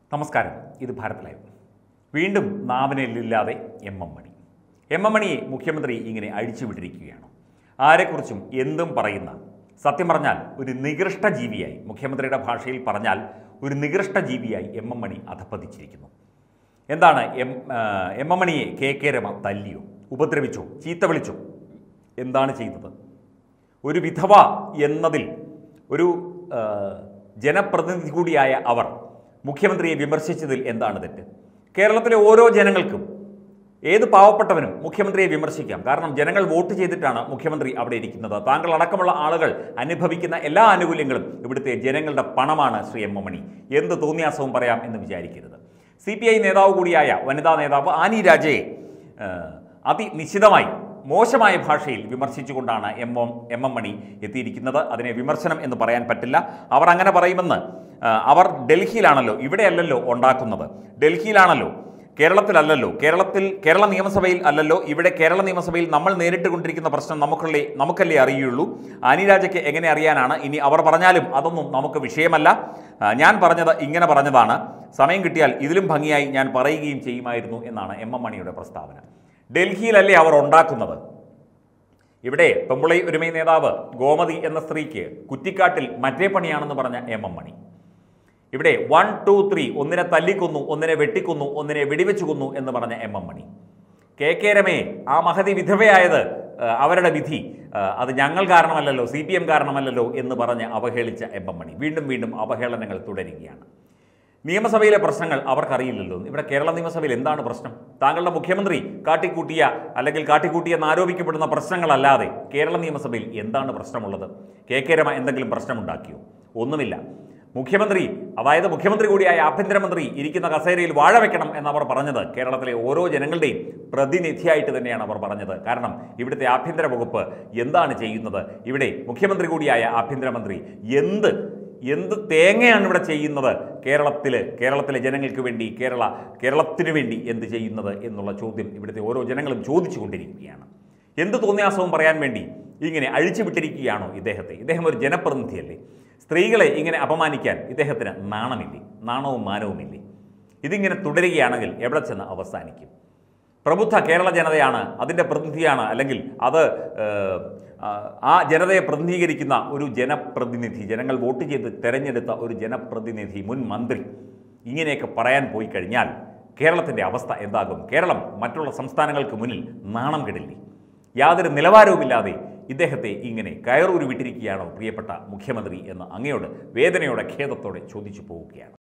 നമസ്കാരം ഇത് ഭാരത് ലൈവ് വീണ്ടും നാവിനെല്ലില്ലാതെ M M Mani M M മണിയെ മുഖ്യമന്ത്രി ഇങ്ങനെ അഴിച്ചുവിട്ടിരിക്കുകയാണ് ആരെക്കുറിച്ചും എന്തും പറയുന്ന സത്യം പറഞ്ഞാൽ ഒരു നികൃഷ്ട ജീവിയായി മുഖ്യമന്ത്രിയുടെ ഭാഷയിൽ പറഞ്ഞാൽ ഒരു നികൃഷ്ട ജീവിയായി എം എം മണി അധപ്പതിച്ചിരിക്കുന്നു എന്താണ് എം ആ, എം എം മണിയെ കെ കെ രമ തല്ലിയോ ഉപദ്രവിച്ചോ ചീത്ത വിളിച്ചോ എന്താണ് ചെയ്തത് ഒരു വിധവ എന്നതിൽ ഒരു ആ, ജനപ്രതിനിധി കൂടിയായ അവർ മുഖ്യമന്ത്രിയെ വിമർശിച്ചതിൽ എന്താണ് തെറ്റ് കേരളത്തിലെ ഓരോ ജനങ്ങൾക്കും ഏത് പാവപ്പെട്ടവനും മുഖ്യമന്ത്രിയെ വിമർശിക്കാം കാരണം ജനങ്ങൾ വോട്ട് ചെയ്തിട്ടാണ് മുഖ്യമന്ത്രി അവിടെ ഇരിക്കുന്നത് താങ്കൾ അടക്കമുള്ള ആളുകൾ അനുഭവിക്കുന്ന എല്ലാ ആനുകൂല്യങ്ങളും ഇവിടുത്തെ ജനങ്ങളുടെ പണമാണ് ശ്രീ എം എം മണി എന്ത് തോന്നിയാസവും പറയാം എന്ന് വിചാരിക്കരുത് സി പി ഐ നേതാവ് കൂടിയായ വനിതാ നേതാവ് ആനി രാജയെ ഏഹ്, അതിനിശ്ചിതമായി മോശമായ ഭാഷയിൽ വിമർശിച്ചുകൊണ്ടാണ് M M M M Mani എത്തിയിരിക്കുന്നത് അതിനെ വിമർശനം എന്ന് പറയാൻ പറ്റില്ല അവർ അങ്ങനെ പറയുമെന്ന് ആ, അവർ ഡൽഹിയിലാണല്ലോ ഇവിടെയല്ലല്ലോ ഉണ്ടാക്കുന്നത് ഡൽഹിയിലാണല്ലോ കേരളത്തിലല്ലല്ലോ കേരളത്തിൽ കേരള നിയമസഭയിൽ അല്ലല്ലോ ഇവിടെ കേരള നിയമസഭയിൽ നമ്മൾ നേരിട്ട് കൊണ്ടിരിക്കുന്ന പ്രശ്നം നമുക്കല്ലേ നമുക്കല്ലേ അറിയുള്ളൂ അനിരാജയ്ക്ക് എങ്ങനെ അറിയാനാണ് ഇനി അവർ പറഞ്ഞാലും അതൊന്നും നമുക്ക് വിഷയമല്ല ആ, ഞാൻ പറഞ്ഞത് ഇങ്ങനെ പറഞ്ഞതാണ് സമയം കിട്ടിയാൽ ഇതിലും ഭംഗിയായി ഞാൻ പറയുകയും ചെയ്യുമായിരുന്നു എന്നാണ് എം എം മണിയുടെ പ്രസ്താവന ഡൽഹിയിലല്ലേ അവർ ഉണ്ടാക്കുന്നത് ഇവിടെ പെമ്പുളൈ ഒരുമൈ നേതാവ് ഗോമതി എന്ന സ്ത്രീക്ക് കുറ്റിക്കാട്ടിൽ മറ്റേ പണിയാണെന്ന് പറഞ്ഞ എം എം മണി ഇവിടെ വൺ ടു ത്രീ ഒന്നിനെ തല്ലിക്കൊന്നു ഒന്നിനെ വെട്ടിക്കൊന്നു ഒന്നിനെ വെടിവെച്ചു കൊന്നു എന്ന് പറഞ്ഞ M M Mani K K രമയെ ആ മഹതി വിധവയായത് ആ, അവരുടെ വിധി ആ, അത് ഞങ്ങൾ കാരണമല്ലല്ലോ സി പി എം കാരണമല്ലല്ലോ എന്ന് പറഞ്ഞ് അവഹേളിച്ച എം എം മണി വീണ്ടും വീണ്ടും അവഹേളനങ്ങൾ തുടരുകയാണ് നിയമസഭയിലെ പ്രശ്നങ്ങൾ അവർക്കറിയില്ലല്ലോ ഇവിടെ കേരള നിയമസഭയിൽ എന്താണ് പ്രശ്നം താങ്കളുടെ മുഖ്യമന്ത്രി കാട്ടിക്കൂട്ടിയ അല്ലെങ്കിൽ കാട്ടിക്കൂട്ടിയെന്ന് ആരോപിക്കപ്പെടുന്ന പ്രശ്നങ്ങളല്ലാതെ കേരള നിയമസഭയിൽ എന്താണ് പ്രശ്നമുള്ളത് കെ കെ രമ എന്തെങ്കിലും പ്രശ്നമുണ്ടാക്കിയോ ഒന്നുമില്ല മുഖ്യമന്ത്രി അതായത് മുഖ്യമന്ത്രി കൂടിയായ ആഭ്യന്തരമന്ത്രി ഇരിക്കുന്ന കസേരയിൽ വാഴ വെക്കണം എന്നവർ പറഞ്ഞത് കേരളത്തിലെ ഓരോ ജനങ്ങളുടെയും പ്രതിനിധിയായിട്ട് തന്നെയാണ് അവർ പറഞ്ഞത് കാരണം ഇവിടുത്തെ ആഭ്യന്തര വകുപ്പ് എന്താണ് ചെയ്യുന്നത് ഇവിടെ മുഖ്യമന്ത്രി കൂടിയായ ആഭ്യന്തരമന്ത്രി എന്ത് എന്ത് തേങ്ങയാണ് ഇവിടെ ചെയ്യുന്നത് കേരളത്തിൽ കേരളത്തിലെ ജനങ്ങൾക്ക് വേണ്ടി കേരള കേരളത്തിന് വേണ്ടി എന്ത് ചെയ്യുന്നത് എന്നുള്ള ചോദ്യം ഇവിടുത്തെ ഓരോ ജനങ്ങളും ചോദിച്ചുകൊണ്ടിരിക്കുകയാണ് എന്ത് തോന്നിയാസവും പറയാൻ വേണ്ടി ഇങ്ങനെ അഴിച്ചുവിട്ടിരിക്കുകയാണോ ഇദ്ദേഹത്തെ ഇദ്ദേഹം ഒരു ജനപ്രതിനിധിയല്ലേ സ്ത്രീകളെ ഇങ്ങനെ അപമാനിക്കാൻ ഇദ്ദേഹത്തിന് നാണമില്ലേ നാണവും മാനവുമില്ലേ ഇതിങ്ങനെ തുടരുകയാണെങ്കിൽ എവിടെ ചെന്ന് അവസാനിക്കും പ്രബുദ്ധ കേരള ജനതയാണ് അതിൻ്റെ പ്രതിനിധിയാണ് അല്ലെങ്കിൽ അത് ഏഹ്, ആ, ആ ജനതയെ പ്രതിനിധീകരിക്കുന്ന ഒരു ജനപ്രതിനിധി ജനങ്ങൾ വോട്ട് ചെയ്ത് തെരഞ്ഞെടുത്ത ഒരു ജനപ്രതിനിധി മുൻ മന്ത്രി ഇങ്ങനെയൊക്കെ പറയാൻ പോയി കഴിഞ്ഞാൽ കേരളത്തിൻ്റെ അവസ്ഥ എന്താകും കേരളം മറ്റുള്ള സംസ്ഥാനങ്ങൾക്ക് മുന്നിൽ നാണം കെടില്ലേ യാതൊരു നിലവാരവുമില്ലാതെ ഇദ്ദേഹത്തെ ഇങ്ങനെ കയറൂരി വിട്ടിരിക്കുകയാണോ പ്രിയപ്പെട്ട മുഖ്യമന്ത്രി എന്ന് അങ്ങയോട് വേദനയോടെ ഖേദത്തോടെ ചോദിച്ചു പോവുകയാണ്